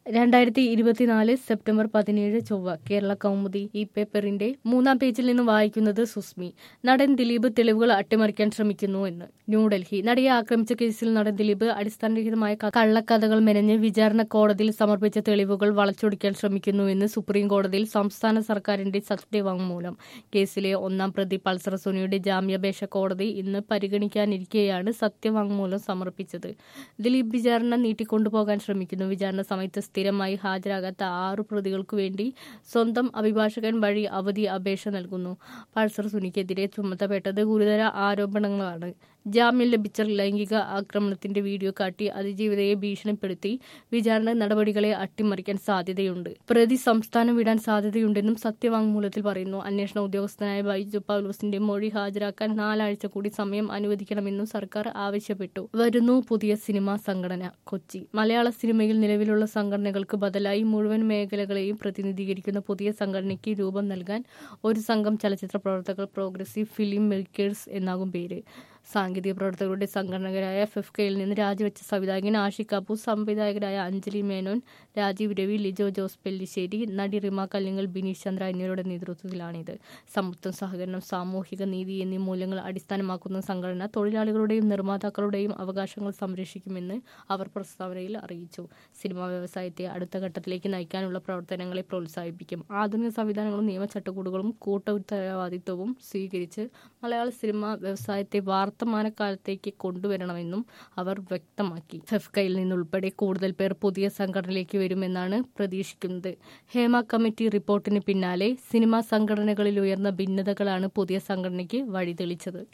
രണ്ടായിരത്തി ഇരുപത്തിനാല് സെപ്റ്റംബർ പതിനേഴ് ചൊവ്വ കേരള കൗമുദി ഈ പേപ്പറിന്റെ മൂന്നാം പേജിൽ നിന്ന് വായിക്കുന്നത് സുസ്മി നടൻ ദിലീപ് തെളിവുകൾ അട്ടിമറിക്കാൻ ശ്രമിക്കുന്നു എന്ന് ന്യൂഡൽഹി നടിയെ ആക്രമിച്ച കേസിൽ നടൻ ദിലീപ് അടിസ്ഥാനരഹിതമായ ക- കള്ളക്കഥകൾ മെനഞ്ഞ് വിചാരണ കോടതിയിൽ സമർപ്പിച്ച തെളിവുകൾ വളച്ചൊടിക്കാൻ ശ്രമിക്കുന്നുവെന്ന് സുപ്രീം കോടതിയിൽ സംസ്ഥാന സർക്കാരിന്റെ സത്യവാങ്മൂലം കേസിലെ ഒന്നാം പ്രതി പൾസർ സുനിയുടെ ജാമ്യാപേക്ഷ കോടതി ഇന്ന് പരിഗണിക്കാനിരിക്കെയാണ് സത്യവാങ്മൂലം സമർപ്പിച്ചത് ദിലീപ് വിചാരണ നീട്ടിക്കൊണ്ടുപോകാൻ ശ്രമിക്കുന്നു വിചാരണ സമയത്ത് സ്ഥിരമായി ഹാജരാകാത്ത ആറു പ്രതികൾക്കു വേണ്ടി സ്വന്തം അഭിഭാഷകൻ വഴി അവധി അപേക്ഷ നൽകുന്നു പൾസർ സുനിക്കെതിരെ ചുമത്തപ്പെട്ടത് ഗുരുതര ആരോപണങ്ങളാണ് ജാമ്യം ലഭിച്ച ലൈംഗിക ആക്രമണത്തിന്റെ വീഡിയോ കാട്ടി അതിജീവിതയെ ഭീഷണിപ്പെടുത്തി വിചാരണ നടപടികളെ അട്ടിമറിക്കാൻ സാധ്യതയുണ്ട് പ്രതി സംസ്ഥാനം വിടാൻ സാധ്യതയുണ്ടെന്നും സത്യവാങ്മൂലത്തിൽ പറയുന്നു അന്വേഷണ ഉദ്യോഗസ്ഥനായ ബൈജു പൗലോസിന്റെ മൊഴി ഹാജരാക്കാൻ നാലാഴ്ച കൂടി സമയം അനുവദിക്കണമെന്നും സർക്കാർ ആവശ്യപ്പെട്ടു വരുന്നു പുതിയ സിനിമാ സംഘടന കൊച്ചി മലയാള സിനിമയിൽ നിലവിലുള്ള സംഘടനകൾക്ക് ബദലായി മുഴുവൻ മേഖലകളെയും പ്രതിനിധീകരിക്കുന്ന പുതിയ സംഘടനയ്ക്ക് രൂപം നൽകാൻ ഒരു സംഘം ചലച്ചിത്ര പ്രവർത്തകർ പ്രോഗ്രസീവ് ഫിലിം മേക്കേഴ്സ് എന്നാകും പേര് സാങ്കേതിക പ്രവർത്തകരുടെ സംഘടനകരായ ഫെഫ്കയിൽ നിന്ന് രാജിവെച്ച സംവിധായകൻ ആഷിഖ് കപൂർ സംവിധായകരായ അഞ്ജലി മേനോൻ രാജീവ് രവി ലിജോ ജോസ് പെല്ലിശ്ശേരി നടി റിമ കല്ലിങ്ങൽ ബിനീഷ് ചന്ദ്ര എന്നിവരുടെ നേതൃത്വത്തിലാണിത് സമത്വം സഹകരണം സാമൂഹിക നീതി എന്നീ മൂല്യങ്ങൾ അടിസ്ഥാനമാക്കുന്ന സംഘടന തൊഴിലാളികളുടെയും നിർമ്മാതാക്കളുടെയും അവകാശങ്ങൾ സംരക്ഷിക്കുമെന്ന് അവർ പ്രസ്താവനയിൽ അറിയിച്ചു സിനിമാ വ്യവസായത്തെ അടുത്ത ഘട്ടത്തിലേക്ക് നയിക്കാനുള്ള പ്രവർത്തനങ്ങളെ പ്രോത്സാഹിപ്പിക്കും ആധുനിക സംവിധാനങ്ങളും നിയമചട്ടക്കൂടുകളും കൂട്ട ഉത്തരവാദിത്വവും സ്വീകരിച്ച് മലയാള സിനിമാ വ്യവസായത്തെ വർത്തമാനകാലത്തേക്ക് കൊണ്ടുവരണമെന്നും അവർ വ്യക്തമാക്കി ഫെഫ്കയിൽ നിന്നുൾപ്പെടെ കൂടുതൽ പേർ പുതിയ സംഘടനയിലേക്ക് വരുമെന്നാണ് പ്രതീക്ഷിക്കുന്നത് ഹേമ കമ്മിറ്റി റിപ്പോർട്ടിന് പിന്നാലെ സിനിമാ സംഘടനകളിൽ ഉയർന്ന ഭിന്നതകളാണ് പുതിയ സംഘടനയ്ക്ക് വഴിതെളിച്ചത്